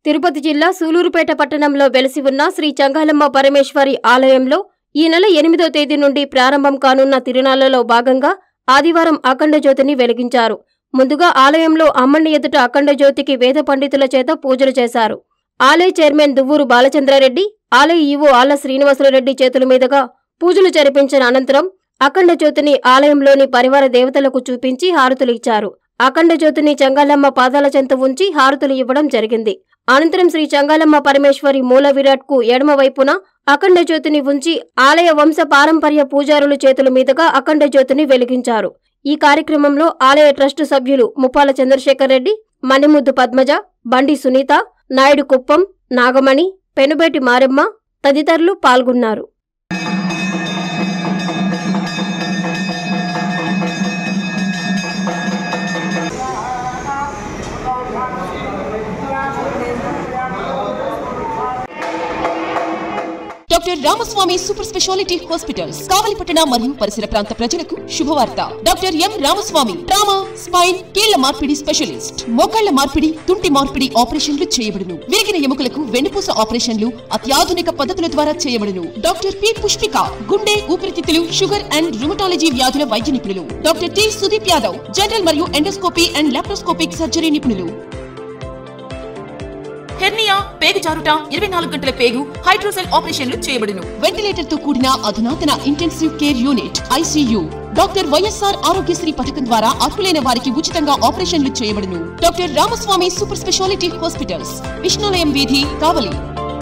తిరుపతి జిల్లా సూలూరుపేట పట్టణంలో వెలసి ఉన్న శ్రీ చంగాలమ్మ పరమేశ్వరి ఆలయంలో ఈ నెల ఎనిమిదో తేదీ నుండి ప్రారంభం కానున్న తిరునాళ్లలో భాగంగా ఆదివారం అఖండ జ్యోతిని వెలిగించారు ముందుగా ఆలయంలో అమ్మని ఎదుట అఖండ జ్యోతికి వేద పండితుల చేత పూజలు చేశారు ఆలయ చైర్మన్ దువ్వూరు బాలచంద్రారెడ్డి ఆలయ ఈవో ఆళ్ల శ్రీనివాసులరెడ్డి చేతుల మీదుగా పూజలు జరిపించిన అనంతరం అఖండ జ్యోతిని ఆలయంలోని పరివార దేవతలకు చూపించి హారతులు ఇచ్చారు అఖండ జ్యోతిని చంగాలమ్మ పాదాల చెంత ఉంచి హారతులు ఇవ్వడం జరిగింది అనంతరం శ్రీ చంగాలమ్మ పరమేశ్వరి మూల విరాట్ కు ఎడమ వైపున అఖండ జ్యోతిని ఉంచి ఆలయ వంశ పారంపర్య పూజారుల చేతుల మీదుగా అఖండ జ్యోతిని వెలిగించారు ఈ కార్యక్రమంలో ఆలయ ట్రస్టు సభ్యులు ముప్పాల చంద్రశేఖర్ రెడ్డి మణిముద్దు పద్మజ బండి సునీత నాయుడు కుప్పం నాగమణి పెనుబేటి మారెమ్మ తదితరులు పాల్గొన్నారు doctor Ramaswamy super speciality hospitals కావలిపట్టణ మరియు పరిసర ప్రాంత ప్రజలకు శుభవార్త doctor M Ramaswamy trauma spine కీళ్ల మార్పిడి స్పెషలిస్ట్ మోకాళ్ల మార్పిడి తుంటి మార్పిడి ఆపరేషన్లు చేయబడును విరిగిన ఎముకలకు వెన్నుపూస ఆపరేషన్లు అత్యాధునిక పద్ధతుల ద్వారా చేయబడును డాక్టర్ పి పుష్పిక గుండె ఊపిరితిత్తులు షుగర్ అండ్ రుమటాలజీ వ్యాధుల వైద్య నిపుణులు doctor T Sudeep Yadav general మరియు ఎండోస్కోపీ అండ్ లాప్రోస్కోపిక్ సర్జరీ నిపుణులు హెర్నియా పేగు జారుట ఇరవై నాలుగు గంటల పేగు హైడ్రోసెల్ ఆపరేషన్లు చేయబడును వెంటిలేటర్ తో కూడిన అధునాతన intensive care unit ICU doctor YSR Aarogyasri పథకం ద్వారా అర్హులైన వారికి ఉచితంగా ఆపరేషన్లు చేయబడును doctor Ramaswamy super speciality hospitals Vishnulayam వీధి కావలి